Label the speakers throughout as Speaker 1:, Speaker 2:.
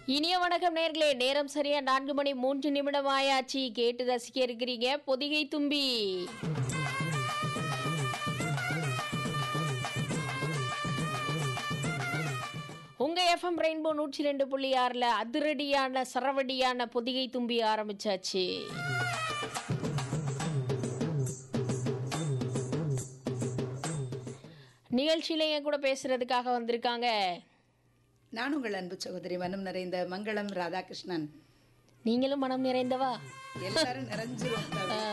Speaker 1: இனிய வணக்கம் நேர்களே நேரம் சரியா நான்கு மணி மூன்று நிமிடம் ஆயாச்சு கேட்டு ரசிக்க இருக்கிறீங்க பொதிகை தும்பி உங்க எஃப்எம் ரெயின்போ நூற்றி ரெண்டு புள்ளி ஆறுல அதிரடியான சரவடியான பொதிகை தும்பி ஆரம்பிச்சாச்சு நிகழ்ச்சியில என் கூட பேசுறதுக்காக வந்திருக்காங்க
Speaker 2: நான் உங்கள் அன்பு சகோதரி மனம் நிறைந்த மங்களம் ராதாகிருஷ்ணன்
Speaker 1: நீங்களும் மனம் நிறைந்தவா
Speaker 2: எல்லாரும் நிறைஞ்சிரும்
Speaker 1: ஆ.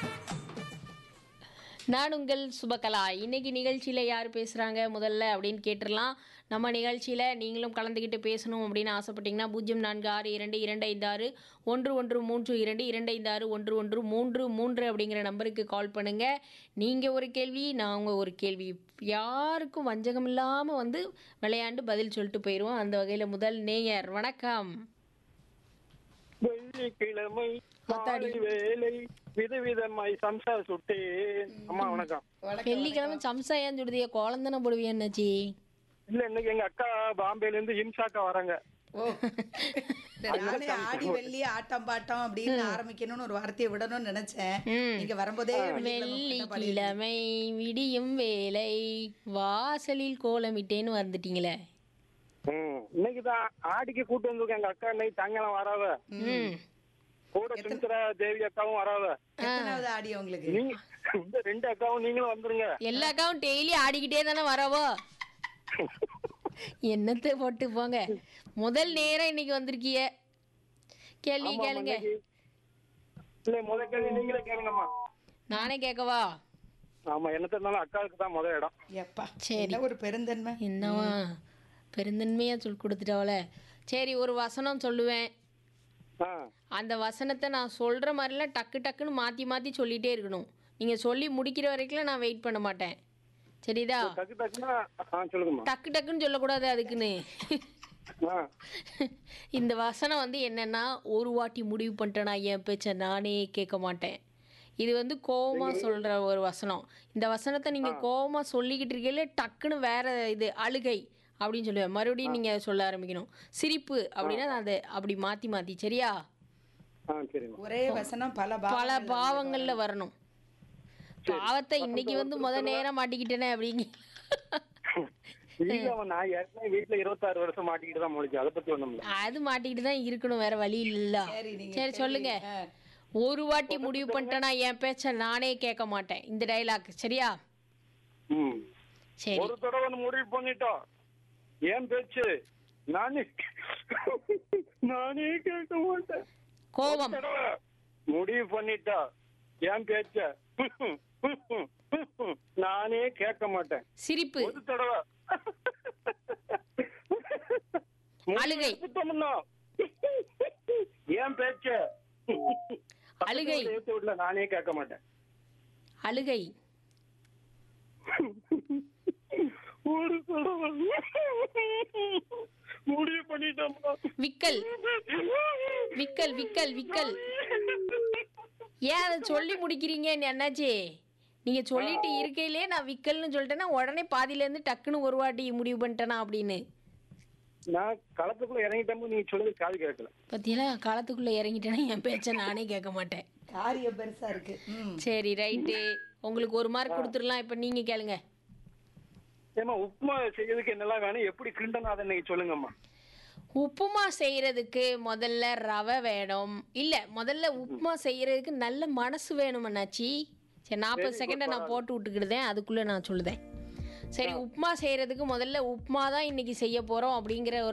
Speaker 1: நான் உங்கள் சுபகலா இன்னைக்கு நிகழ்ச்சியில் யார் பேசுகிறாங்க முதல்ல அப்படின்னு கேட்டுடலாம் நம்ம நிகழ்ச்சியில் நீங்களும் கலந்துக்கிட்டு பேசணும் அப்படின்னு ஆசைப்பட்டீங்கன்னா பூஜ்ஜியம் நான்கு ஆறு இரண்டு இரண்டு ஐந்து ஆறு ஒன்று ஒன்று மூன்று இரண்டு இரண்டு ஐந்து ஆறு ஒன்று ஒன்று மூன்று மூன்று அப்படிங்கிற நம்பருக்கு கால் பண்ணுங்கள் நீங்கள் ஒரு கேள்வி நாங்கள் ஒரு கேள்வி யாருக்கும் வஞ்சகம் இல்லாமல் வந்து விளையாண்டு பதில் சொல்லிட்டு போயிடுவோம் அந்த வகையில் முதல் நேயர் வணக்கம்
Speaker 3: வெள்ளிக்கிழமை
Speaker 1: ஆத்தாடி.
Speaker 3: மாலை வேலை விதவிதமாய் சம்சா சுட்டேன் அம்மா வணக்கம்
Speaker 2: வணக்கம்,
Speaker 1: வெள்ளிக்கிழமை சம்சாயான்னு சொல்லுதிய குழந்தனை போடுவியா என்னாச்சி
Speaker 3: இல்ல இன்னைக்கு எங்க அக்கா பாம்பேல இருந்து இம்சாக்கா வராங்க
Speaker 2: ஓ இல்ல, நானே ஆடி வெள்ளி ஆட்டம் பாட்டம் அப்படின்னு ஆரம்பிக்கணும்னு ஒரு வார்த்தையை விடணும்னு நினைச்சேன்
Speaker 1: ம்.
Speaker 2: நீங்க வரும்போதே வெள்ளிக்கிழமை பாட்டு பாடி-
Speaker 1: வெள்ளிக்கிழமை விடியும் வேலை வாசலில் கோலமிட்டேன்னு வந்துட்டீங்களே
Speaker 3: ம், இன்னைக்குதான் ஆடிக்கு கூட்டு வந்திருக்கேன் எங்க அக்கா இன்னைக்கு தங்கலாம் வராவ
Speaker 1: ம்
Speaker 3: கூட சுமித்ரா தேவி அக்காவும் வராவ
Speaker 2: எத்தனாவது ஆடி உங்களுக்கு
Speaker 3: நீங்க இந்த ரெண்டு அக்காவும் நீங்களும் வந்துருங்க
Speaker 1: எல்லா அக்காவும் டெய்லி ஆடிக்கிட்டே தானே வரவோ என்னத்தை போட்டு போங்க முதல் நேரம் இன்னைக்கு வந்திருக்கிய கேள்வி
Speaker 3: ஆமா,
Speaker 1: கேளுங்க
Speaker 3: இன்னைக்கு. இல்ல முத கேள்வி நீங்களே கேளுங்கம்மா
Speaker 1: நானே கேட்கவா
Speaker 3: ஆமா என்னத்த இருந்தாலும் அக்காவுக்கு தான் முத இடம்
Speaker 2: எப்பா
Speaker 1: சரி.
Speaker 2: என்ன ஒரு பெருந்தன்மை
Speaker 1: என்னவா பெருந்தன்மையா சொல் கொடுத்துட்டாவல சரி ஒரு வசனம் சொல்லுவேன்
Speaker 3: ஆ,
Speaker 1: அந்த வசனத்தை நான் சொல்கிற மாதிரிலாம் டக்கு டக்குன்னு மாற்றி மாற்றி சொல்லிகிட்டே இருக்கணும் நீங்கள் சொல்லி முடிக்கிற வரைக்கும் நான் வெயிட் பண்ண மாட்டேன் சரிதா
Speaker 3: டக்கு டக்குன்னா ஆ சொல்லுங்கம்மா
Speaker 1: டக்கு டக்குன்னு சொல்லக்கூடாது அதுக்குன்னு
Speaker 3: ஆ
Speaker 1: இந்த வசனம் வந்து என்னென்னா ஒரு வாட்டி முடிவு பண்ணிட்டேனா என் பேச்சை நானே கேட்க மாட்டேன் இது வந்து கோவமா சொல்கிற ஒரு வசனம் இந்த வசனத்தை நீங்கள் கோவமா சொல்லிக்கிட்டு இருக்கீங்களே டக்குன்னு வேற இது அழுகை அப்படின்னு சொல்லுவேன் மறுபடியும் நீங்கள் சொல்ல ஆரம்பிக்கணும் சிரிப்பு அப்படின்னா நான் அதை அப்படி மாற்றி மாற்றி சரியா
Speaker 3: ஆ சரிம்மா
Speaker 2: ஒரே வசனம் பல
Speaker 1: பல
Speaker 2: பாவங்கள்
Speaker 1: பாவங்கள்ல வரணும் பாவத்தை இன்னைக்கு வந்து முத நேரம் மாட்டிக்கிட்டேனே அப்படிங்க
Speaker 3: இல்ல நான் ஏற்கனவே வீட்டுல இருபத்தாறு வருஷம் மாட்டிக்கிட்டு தான் முடிச்சு அதை பத்தி ஒண்ணும் இல்ல
Speaker 1: அது மாட்டிக்கிட்டு தான் இருக்கணும் வேற வழி இல்ல
Speaker 2: சரி, நீங்க
Speaker 1: சரி சொல்லுங்க
Speaker 2: ஆ.
Speaker 1: ஒரு வாட்டி முடிவு பண்ணிட்டேனா என் பேச்ச நானே கேட்க மாட்டேன் இந்த டைலாக் சரியா
Speaker 3: ம்.
Speaker 1: சரி
Speaker 3: ஒரு தடவை முடிவு பண்ணிட்டோம் ஏன் பேச்சு நானே நானே கேட்க மாட்டேன்
Speaker 1: கோபம்
Speaker 3: ஒரு தடவை முடிவு பண்ணிட்டா ஏன் பேச்ச நானே கேட்க மாட்டேன்
Speaker 1: சிரிப்பு
Speaker 3: ஒரு தடவை
Speaker 1: அழுகை.
Speaker 3: எடுத்துட்டோம்னா, ஏன் பேச்ச
Speaker 1: அழுகை.
Speaker 3: ஏத்து விடல நானே கேட்க மாட்டேன்
Speaker 1: அழுகை
Speaker 3: ஒரு தடவை முடிவு பண்ணிட்டோம்னா
Speaker 1: விக்கல் விக்கல் விக்கல் விக்கல் ஏன் அதை சொல்லி முடிக்கிறீங்க என்னாச்சு நீங்க சொல்லிட்டு இருக்கையிலே நான் விக்கல்னு சொல்லிட்டேன்னா உடனே பாதியில இருந்து டக்குன்னு ஒரு வாட்டி முடிவு பண்ணிட்டேனா அப்படின்னு
Speaker 3: நான் களத்துக்குள்ள இறங்கிட்டோம் நீங்க சொல்லுது காது கேட்கல
Speaker 1: பத்தியெல்லா காலத்துக்குள்ள இறங்கிட்டேன்னா என் பேச்சை நானே கேட்க மாட்டேன்
Speaker 2: காரியம் பெருசா இருக்கு ம்
Speaker 1: சரி ரைட்டு உங்களுக்கு ஒரு மார்க் கொடுத்துடலாம் இப்போ நீங்க கேளுங்க
Speaker 3: ஏமா உப்புமா செய்யறதுக்கு என்னெல்லாம் வேணும் எப்படி கிண்டணும் அதை நீங்க சொல்லுங்கம்மா
Speaker 1: உப்புமா செய்யறதுக்கு முதல்ல ரவை வேணும் இல்ல முதல்ல உப்புமா செய்யறதுக்கு நல்ல மனசு வேணும் அண்ணாச்சி சரி நாற்பது செகண்டை நான் போட்டு விட்டுக்கிடுதேன் அதுக்குள்ள நான் சொல்லுதேன் சரி உப்புமா செய்யறதுக்கு முதல்ல உப்புமா தான் இன்னைக்கு செய்ய போறோம் அப்படிங்கிற ஒரு